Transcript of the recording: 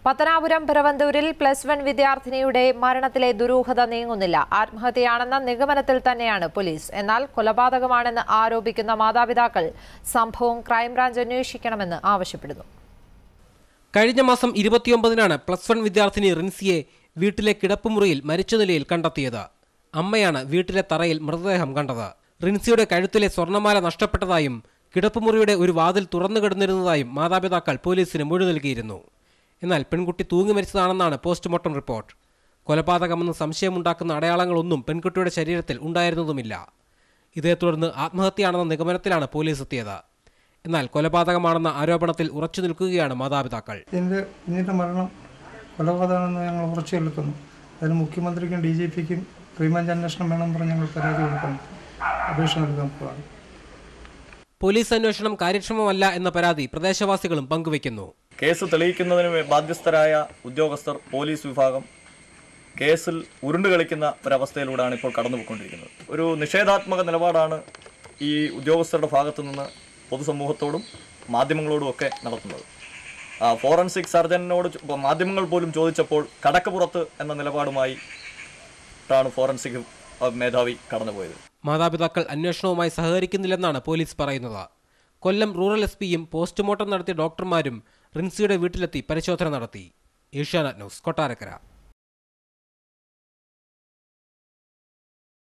പത്തനാപുരം പിറവന്തൂരിൽ plus one വിദ്യാർത്ഥിനിയുടെ മരണത്തിലെ ദുരൂഹത നീങ്ങുന്നില്ല ആത്മഹത്യയാണെന്ന നിഗമനത്തിൽ തന്നെയാണ് പോലീസ് എന്നാൽ കൊലപാതകമാണെന്ന് ആരോപിക്കുന്ന മാതാപിതാക്കൾ സംഭവം ക്രൈംബ്രാഞ്ച് അന്വേഷിക്കണമെന്ന് ആവശ്യപ്പെടുന്നു കഴിഞ്ഞ മാസം ഇരുപത്തിയൊമ്പതിനാണ് പ്ലസ് വൺ വിദ്യാർത്ഥിനി റിൻസിയെ വീട്ടിലെ കിടപ്പുമുറിയിൽ മരിച്ച നിലയിൽ കണ്ടെത്തിയത് അമ്മയാണ് വീട്ടിലെ തറയിൽ മൃതദേഹം കണ്ടത് റിൻസിയുടെ കഴുത്തിലെ സ്വർണ്ണമാല നഷ്ടപ്പെട്ടതായും കിടപ്പുമുറിയുടെ ഒരു വാതിൽ തുറന്നു കിടന്നിരുന്നതായും മാതാപിതാക്കൾ പോലീസിന് മൊഴി നൽകിയിരുന്നു എന്നാൽ പെൺകുട്ടി തൂങ്ങി മരിച്ചതാണെന്നാണ് പോസ്റ്റ്മോർട്ടം റിപ്പോർട്ട് കൊലപാതകമെന്ന് സംശയമുണ്ടാക്കുന്ന അടയാളങ്ങളൊന്നും പെൺകുട്ടിയുടെ ശരീരത്തിൽ ഉണ്ടായിരുന്നതുമില്ല ഇതേ തുടർന്ന് ആത്മഹത്യയാണെന്ന നിഗമനത്തിലാണ് പോലീസ് എത്തിയത് എന്നാൽ കൊലപാതകമാണെന്ന ആരോപണത്തിൽ ഉറച്ചു നിൽക്കുകയാണ് മാതാപിതാക്കൾ ഇതിൻ്റെ ഇതിൻ്റെ മരണം കൊലപാതകമെന്ന് ഞങ്ങൾ ഉറച്ചു നിൽക്കുന്നു അതിന് മുഖ്യമന്ത്രിക്കും ഡി ജി പിക്കും ക്രൈംബ്രാഞ്ച് അന്വേഷണം വേണമെന്ന് പറഞ്ഞ് ഞങ്ങൾ പരാതി കൊടുക്കണം അപേക്ഷ നൽകാൻ പോവാണ് പോലീസ് അന്വേഷണം കാര്യക്ഷമമല്ല എന്ന പരാതി പ്രദേശവാസികളും പങ്കുവയ്ക്കുന്നു കേസ് തെളിയിക്കുന്നതിന് വേ- ബാധ്യസ്ഥരായ ഉദ്യോഗസ്ഥർ പോലീസ് വിഭാഗം കേസിൽ ഉരുണ്ടു കളിക്കുന്ന ഒരവസ്ഥയിലൂടെയാണ് ഇപ്പോൾ കടന്നുപോയിക്കൊണ്ടിരിക്കുന്നത് ഒരു നിഷേധാത്മക നിലപാടാണ് ഈ ഉദ്യോഗസ്ഥരുടെ ഭാഗത്തു നിന്ന് പൊതുസമൂഹത്തോടും മാധ്യമങ്ങളോടും ഒക്കെ നടത്തുന്നത് ആ, ഫോറൻസിക് സർജനോട് ചോ- മാധ്യമങ്ങൾ പോലും ചോദിച്ചപ്പോൾ കടക്കപ്പുറത്ത് എന്ന നിലപാടുമായി ാണ് ഫോറൻസിക് മേധാവി കടന്നുപോയത് മാതാപിതാക്കൾ അന്വേഷണവുമായി സഹകരിക്കുന്നില്ലെന്നാണ് പോലീസ് പറയുന്നത് കൊല്ലം റൂറൽ എസ് പിയും പോസ്റ്റ്മോർട്ടം നടത്തിയ ഡോക്ടർമാരും റിൻസിയുടെ വീട്ടിലെത്തി പരിശോധന നടത്തി ഏഷ്യാനെറ്റ് ന്യൂസ് കൊട്ടാരക്കര